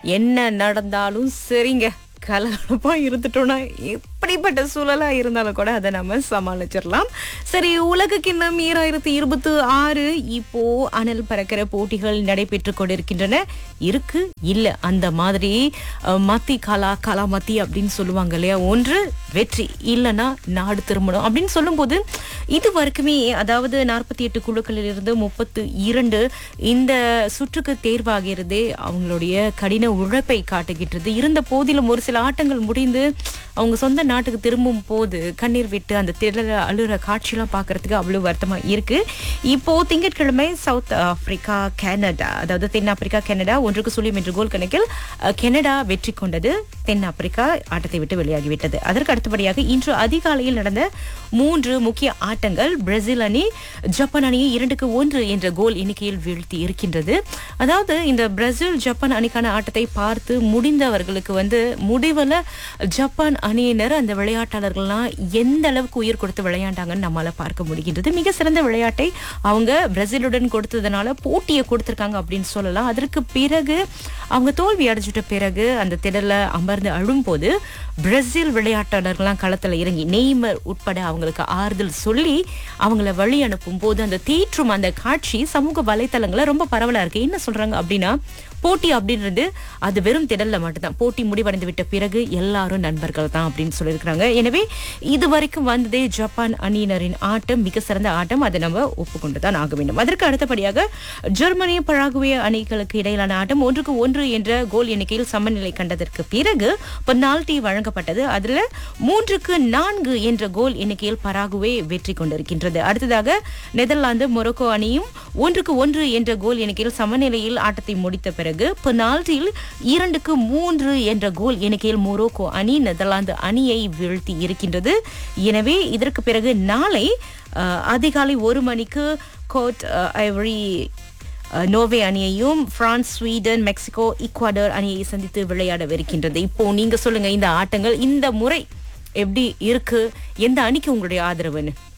என்ன நடந்தாலும் சரிங்க கலகலப்பா இருந்துட்டோம்னா எப்படிப்பட்ட சூழலா இருந்தாலும் கூட அதை நம்ம சமாளிச்சிடலாம் சரி உலக கிண்ணம் ஈராயிரத்தி இருபத்தி ஆறு இப்போ அனல் பறக்கிற போட்டிகள் நடைபெற்று கொண்டிருக்கின்றன இருக்கு இல்ல அந்த மாதிரி அஹ், மத்தி கலா கலா மத்தி அப்படின்னு சொல்லுவாங்க இல்லையா ஒன்று வெற்றி இல்லைன்னா நாடு திரும்பணும் அப்படின்னு சொல்லும்போது இது வரைக்குமே அதாவது நாற்பத்தி எட்டு குழுக்களில் இருந்து முப்பத்து இரண்டு இந்த சுற்றுக்கு தேர்வாகிறது அவங்களுடைய கடின உழைப்பை காட்டுகின்றது இருந்த போதிலும் ஒரு சில ஆட்டங்கள் முடிந்து அவங்க சொந்த நாட்டுக்கு திரும்பும் போது கண்ணீர் விட்டு அந்த திடல அழுற காட்சியெல்லாம் பார்க்கறதுக்கு அவ்வளவு வருத்தமா இருக்கு இப்போ திங்கட்கிழமை சவுத் ஆப்பிரிக்கா கனடா அதாவது தென்னாப்பிரிக்கா கனடா ஒன்றுக்கு சுழியம் என்ற கோல் கணக்கில் அஹ், கனடா வெற்றி கொண்டது தென்னாப்பிரிக்கா ஆட்டத்தை விட்டு வெளியாகிவிட்டது அதற்கு அடுத்தபடியாக இன்று அதிகாலையில் நடந்த மூன்று முக்கிய ஆட்டங்கள் பிரேசில் அணி ஜப்பான் அணியை இரண்டுக்கு ஒன்று என்ற கோல் எண்ணிக்கையில் வீழ்த்தி இருக்கின்றது அதாவது இந்த பிரேசில் ஜப்பான் அணிக்கான ஆட்டத்தை பார்த்து முடிந்தவர்களுக்கு வந்து முடிவுல ஜப்பான் அணியினர் அந்த விளையாட்டாளர்கள்லாம் எந்த அளவுக்கு உயிர் கொடுத்து விளையாண்டாங்கன்னு நம்மால பார்க்க முடிகின்றது மிக சிறந்த விளையாட்டை அவங்க பிரேசிலுடன் கொடுத்ததுனால போட்டியை கொடுத்திருக்காங்க அப்படின்னு சொல்லலாம் அதற்கு பிறகு அவங்க தோல்வி அடைஞ்சிட்ட பிறகு அந்த திடல்ல அமர்ந்து அழும்போது பிரேசில் விளையாட்டாளர்கள்லாம் களத்துல இறங்கி நெய்மர் உட்பட அவங்களுக்கு ஆறுதல் சொல்லி அவங்கள வழி அனுப்பும் போது அந்த தீற்றும் அந்த காட்சி சமூக வலைத்தளங்கள்ல ரொம்ப பரவலா இருக்கு என்ன சொல்றாங்க அப்படின்னா போட்டி அப்படின்றது அது வெறும் திடல்ல மட்டும்தான் போட்டி முடிவடைந்து விட்ட பிறகு எல்லாரும் நண்பர்கள் தான் அப்படின்னு சொல்லியிருக்கிறாங்க எனவே இது வரைக்கும் வந்ததே ஜப்பான் அணியினரின் ஆட்டம் மிக சிறந்த ஆட்டம் அதை நம்ம ஒப்புக்கொண்டுதான் ஆக வேண்டும் அதற்கு அடுத்தபடியாக ஜெர்மனி பராகுவே அணிகளுக்கு இடையிலான ஆட்டம் ஒன்றுக்கு ஒன்று என்ற கோல் எண்ணிக்கையில் சமநிலை கண்டதற்கு பிறகு பெனால்டி வழங்கப்பட்டது அதுல மூன்றுக்கு நான்கு என்ற கோல் எண்ணிக்கையில் பராகுவே வெற்றி கொண்டிருக்கின்றது அடுத்ததாக நெதர்லாந்து மொரோக்கோ அணியும் ஒன்றுக்கு ஒன்று என்ற கோல் எண்ணிக்கையில் சமநிலையில் ஆட்டத்தை முடித்த பிறகு பெனால்டியில் இரண்டுக்கு மூன்று என்ற கோல் எண்ணிக்கையில் மொரோக்கோ அணி நெதர்லாந்து அணியை வீழ்த்தி இருக்கின்றது எனவே இதற்கு பிறகு நாளை அஹ், அதிகாலை ஒரு மணிக்கு கோட் ஐவரி அஹ், நோர்வே அணியையும் பிரான்ஸ் ஸ்வீடன் மெக்சிகோ ஈக்வாடர் அணியை சந்தித்து விளையாடவிருக்கின்றது இப்போ நீங்க சொல்லுங்க இந்த ஆட்டங்கள் இந்த முறை எப்படி இருக்கு எந்த அணிக்கு உங்களுடைய ஆதரவுன்னு